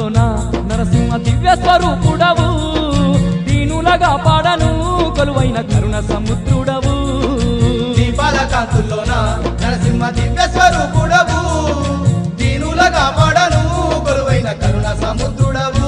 కాంతుల్లోన నరసింహ దివ్య స్వరూపుడవు దీనులగా పాడను కొలువైన కరుణ సముద్రుడవు దీపాల కాంతుల్లోన నరసింహ దివ్య స్వరూపుడవు దీనులగా పడను కొలువైన కరుణ సముద్రుడవు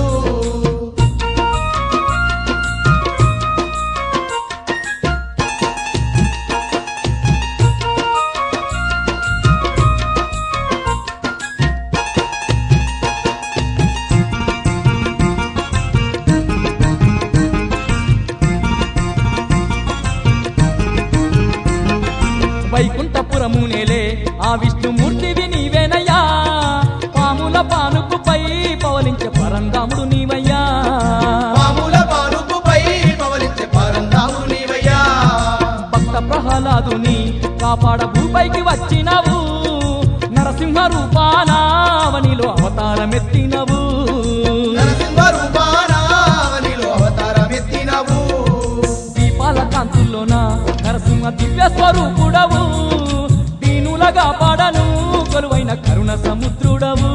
వైకుంఠపురము నేలే ఆ విష్ణుమూర్తివి నీవేనయ్యా పాముల పానుకుపై పవలించే పరంధాముడు నీవయ్యా పాముల పానుపుపై పవలించే పరంధాము నీవయ్యా భక్త ప్రహ్లాదుని కాపాడ భూపైకి వచ్చినవు నరసింహ రూపానావనిలో అవతారమెత్తినవు నరసింహ రూపానావనిలో అవతారమెత్తినవు దీపాల కాంతుల్లోన నరసింహ దివ్య స్వరూపుడవు దీనులగా పాడను కొలువైన కరుణ సముద్రుడవు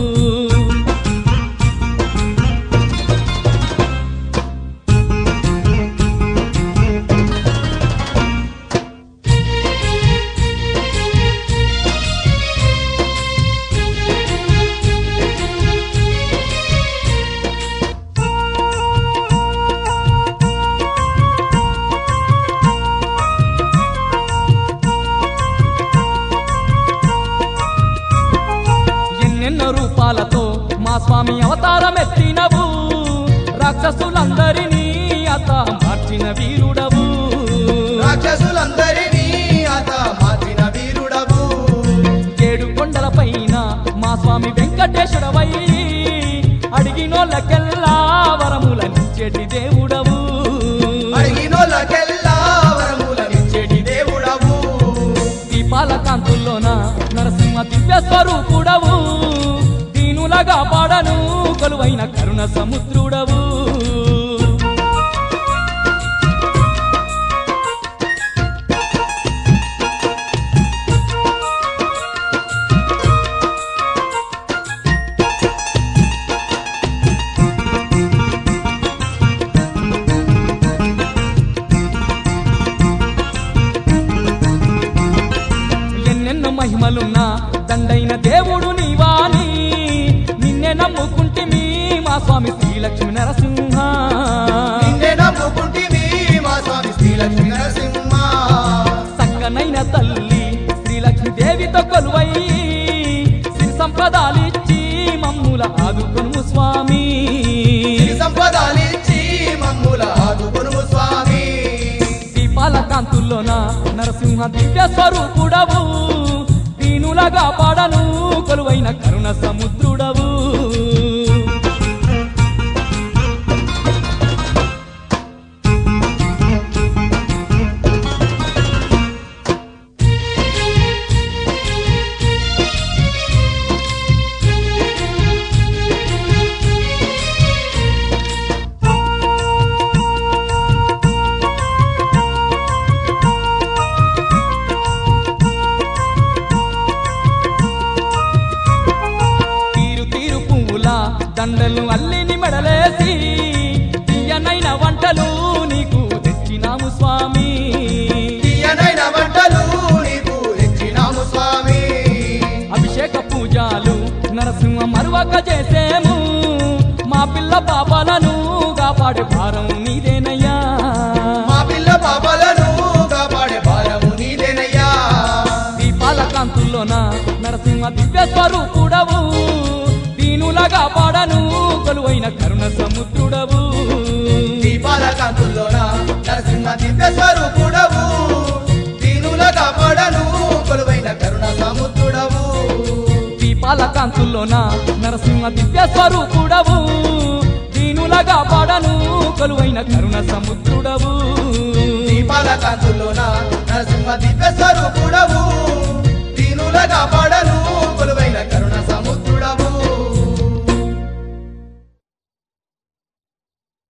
ఎన్నెన్నో రూపాలతో మా స్వామి అవతారం ఎత్తినవు రాక్షసులందరినీ అత మార్చిన వీరుడవు రాక్షసులందరినీ అత మార్చిన వీరుడవు ఏడు కొండల పైన మా స్వామి వెంకటేశ్వరవై అడిగినోళ్ళకెల్లా వరములనిచ్చేటి దేవుడవు అడిగినోళ్ళకెల్లా వరములనిచ్చేటి దేవుడవు దీపాల కాంతుల్లోన నరసింహ దివ్య స్వరూపుడవు దీనులగా పాడను కొలువైన కరుణ సముద్రుడవు ఎన్నెన్నో మహిమలున్నా దండైన దేవుడు నీవాని నిన్నే నమ్ముకుంటిమి మా స్వామి శ్రీలక్ష్మి నరసింహ నిన్నే నమ్ముకుంటివి మా స్వామి శ్రీలక్ష్మీ నరసింహ సక్కనైన తల్లి శ్రీలక్ష్మి దేవితో కొలువై సిరి సంపదాలిచ్చి మమ్ముల ఆదుకొను స్వామి సిరి సంపదాలిచ్చి మమ్ముల ఆదుకొనుము స్వామి దీపాల కాంతుల్లోన నరసింహ దివ్య స్వరూపుడవు దీనులగా పాడను కొలువైన కరుణ సముద్రుడవు తీరు తీరు పువ్వుల దండలు అల్లిని మెడలేసి తీయనైన వంటలు నీకు తెచ్చినాము స్వామి తీయనైన వంటలు నీకు ఇచ్చినాము స్వామి అభిషేక పూజలు నరసింహ మరువక చేసేము మా పిల్ల పాపాలను కాపాడే భారం నీదేనయ్యా మా పిల్ల పాపలను కాపాడే భారము నీదేనయ్యా దీపాల కాంతుల్లోన నరసింహ దివ్య స్వరూపుడవు దీనులగా పాడను కొలువైన కరుణ సముద్రుడవు దీపాల కాంతుల్లోన నరసింహ దివ్య స్వరూపుడవు దీనుల కాపాడను కొలువైన కరుణ సముద్రుడవు దీపాల కాంతుల్లోన నరసింహ దివ్య స్వరూపుడవు దీనులగా పాడను కొలువైన కరుణ సముద్రుడవు దీపాల కాంతుల్లోన నరసింహ దివ్య స్వరూపుడవు